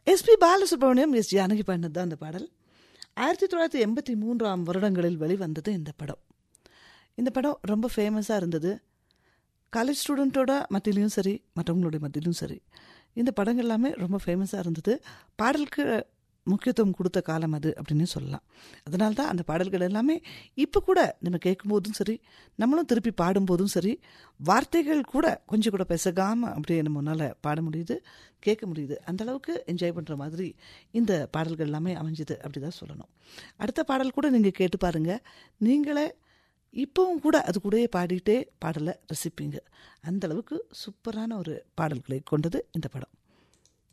SP Balasubramaniam S Janaki பாடினது தான் அந்த பாடல் ஆயிரத்தி தொள்ளாயிரத்தி எண்பத்தி மூன்றாம் வருடங்களில் வெளிவந்தது இந்த படம் இந்த படம் ரொம்ப ஃபேமஸாக இருந்தது காலேஜ் ஸ்டூடெண்ட்டோட மத்தியிலையும் சரி மற்றவங்களுடைய மத்தியிலும் சரி இந்த படங்கள் எல்லாமே ரொம்ப ஃபேமஸாக இருந்தது பாடலுக்கு முக்கியத்துவம் கொடுத்த காலம் அது அப்படின்னு சொல்லலாம் அதனால தான் அந்த பாடல்கள் எல்லாமே இப்போ கூட நம்ம கேட்கும்போதும் சரி நம்மளும் திருப்பி பாடும்போதும் சரி வார்த்தைகள் கூட கொஞ்சம் கூட பெசகாமல் அப்படியே நம்மளால் பாட முடியுது கேட்க முடியுது அந்த அளவுக்கு என்ஜாய் பண்ணுற மாதிரி இந்த பாடல்கள் எல்லாமே அமைஞ்சுது அப்படி தான் சொல்லணும் அடுத்த பாடல் கூட நீங்கள் கேட்டு பாருங்கள் நீங்களே இப்போவும் கூட அது கூடயே பாடிட்டே பாடலை ரசிப்பீங்க அந்த அளவுக்கு சூப்பரான ஒரு பாடல்களை கொண்டது இந்த படம்